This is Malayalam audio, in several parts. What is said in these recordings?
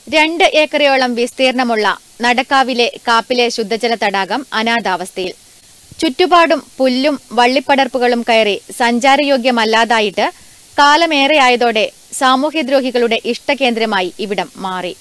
രണ്ട് ഏക്കറയോളം വിസ്തീർണമുള്ള നടക്കാവിലെ കാപ്പിലെ ശുദ്ധജല തടാകം അനാഥാവസ്ഥയിൽ ചുറ്റുപാടും പുല്ലും വള്ളിപ്പടർപ്പുകളും കയറി സഞ്ചാരയോഗ്യമല്ലാതായിട്ട് കാലമേറെയായതോടെ സാമൂഹ്യദ്രോഹികളുടെ ഇഷ്ടകേന്ദ്രമായി ഇവിടം മാറി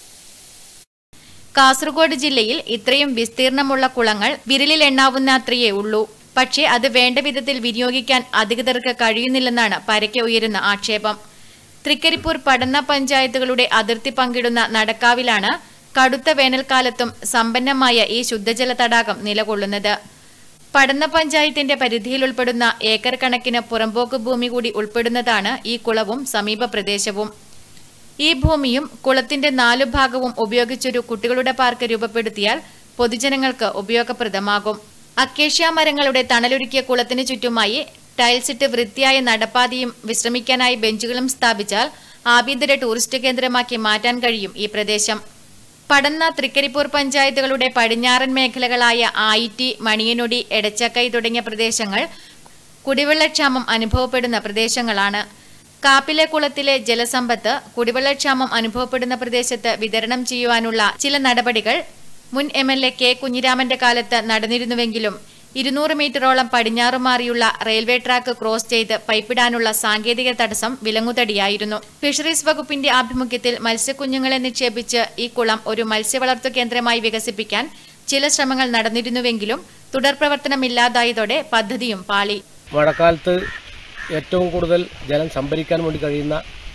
കാസർഗോഡ് ജില്ലയിൽ ഇത്രയും വിസ്തീർണമുള്ള കുളങ്ങൾ വിരലിൽ എണ്ണാവുന്നത്രയേ ഉള്ളൂ പക്ഷേ അത് വേണ്ട വിധത്തിൽ വിനിയോഗിക്കാൻ അധികൃതർക്ക് കഴിയുന്നില്ലെന്നാണ് പരക്കെ ഉയരുന്ന ആക്ഷേപം തൃക്കരിപ്പൂർ പടന്ന പഞ്ചായത്തുകളുടെ അതിർത്തി പങ്കിടുന്ന നടക്കാവിലാണ് കടുത്ത വേനൽക്കാലത്തും സമ്പന്നമായ ഈ ശുദ്ധജല തടാകം നിലകൊള്ളുന്നത് പടന്ന പഞ്ചായത്തിന്റെ പരിധിയിൽ ഉൾപ്പെടുന്ന ഏക്കർ കണക്കിന് പുറമ്പോക്ക് ഭൂമി കൂടി ഉൾപ്പെടുന്നതാണ് ഈ കുളവും സമീപ പ്രദേശവും ഈ ഭൂമിയും കുളത്തിന്റെ നാലു ഭാഗവും ഉപയോഗിച്ചൊരു കുട്ടികളുടെ പാർക്ക് രൂപപ്പെടുത്തിയാൽ പൊതുജനങ്ങൾക്ക് ഉപയോഗപ്രദമാകും അക്കേഷ്യ മരങ്ങളുടെ തണലൊരുക്കിയ കുളത്തിന് ചുറ്റുമായി ടൈൽസിട്ട് വൃത്തിയായ നടപ്പാതയും വിശ്രമിക്കാനായി ബെഞ്ചുകളും സ്ഥാപിച്ചാൽ ആഭ്യന്തര ടൂറിസ്റ്റ് കേന്ദ്രമാക്കി മാറ്റാൻ കഴിയും ഈ പ്രദേശം പടന്ന തൃക്കരിപ്പൂർ പഞ്ചായത്തുകളുടെ പടിഞ്ഞാറൻ മേഖലകളായ ആയിറ്റി മണിയനൊടി എടച്ചക്കൈ തുടങ്ങിയ പ്രദേശങ്ങൾ കുടിവെള്ളക്ഷാമം അനുഭവപ്പെടുന്ന പ്രദേശങ്ങളാണ് കാപ്പിലെ കുളത്തിലെ ജലസമ്പത്ത് കുടിവെള്ളക്ഷാമം അനുഭവപ്പെടുന്ന പ്രദേശത്ത് വിതരണം ചെയ്യുവാനുള്ള ചില നടപടികൾ മുൻ എം എൽ എ കെ കുഞ്ഞിരാമന്റെ കാലത്ത് നടന്നിരുന്നുവെങ്കിലും ഇരുന്നൂറ് മീറ്ററോളം പടിഞ്ഞാറു മാറിയുള്ള റെയിൽവേ ട്രാക്ക് ക്രോസ് ചെയ്ത് പൈപ്പിടാനുള്ള സാങ്കേതിക തടസ്സം വിലങ്ങുതടിയായിരുന്നു ഫിഷറീസ് വകുപ്പിന്റെ ആഭിമുഖ്യത്തിൽ മത്സ്യക്കുഞ്ഞുങ്ങളെ നിക്ഷേപിച്ച് ഈ കുളം ഒരു മത്സ്യവളർത്തു കേന്ദ്രമായി വികസിപ്പിക്കാൻ ചില ശ്രമങ്ങൾ നടന്നിരുന്നുവെങ്കിലും തുടർ പ്രവർത്തനമില്ലാതായതോടെ പദ്ധതിയും പാളി മഴക്കാലത്ത് ഏറ്റവും കൂടുതൽ ജലം സംഭരിക്കാൻ വേണ്ടി കഴിയുന്ന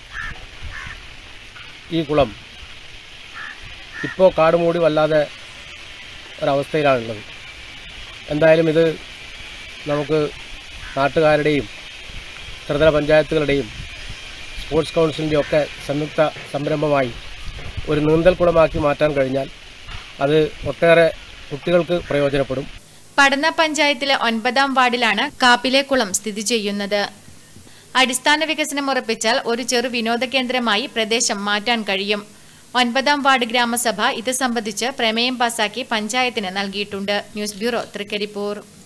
ഈ കുളം ഇപ്പോൾ കാട് മൂടി വല്ലാതെ ഒരവസ്ഥയിലാണുള്ളത് എന്തായാലും ഇത് നമുക്ക് നാട്ടുകാരുടെയും ത്രിതല പഞ്ചായത്തുകളുടെയും സ്പോർട്സ് കൗൺസിലിൻ്റെയും ഒക്കെ സംയുക്ത സംരംഭമായി ഒരു നീന്തൽ കുളമാക്കി മാറ്റാൻ കഴിഞ്ഞാൽ അത് ഒട്ടേറെ കുട്ടികൾക്ക് പ്രയോജനപ്പെടും പടന്ന പഞ്ചായത്തിലെ ഒൻപതാം വാർഡിലാണ് കാപ്പിലെ കുളം സ്ഥിതി ചെയ്യുന്നത് അടിസ്ഥാന വികസനം ഉറപ്പിച്ചാൽ ഒരു ചെറു വിനോദ കേന്ദ്രമായി പ്രദേശം മാറ്റാൻ കഴിയും ഒൻപതാം വാർഡ് ഗ്രാമസഭ ഇത് സംബന്ധിച്ച് പ്രമേയം പാസാക്കി പഞ്ചായത്തിന് നൽകിയിട്ടുണ്ട് ന്യൂസ് ബ്യൂറോ തൃക്കരിപ്പൂർ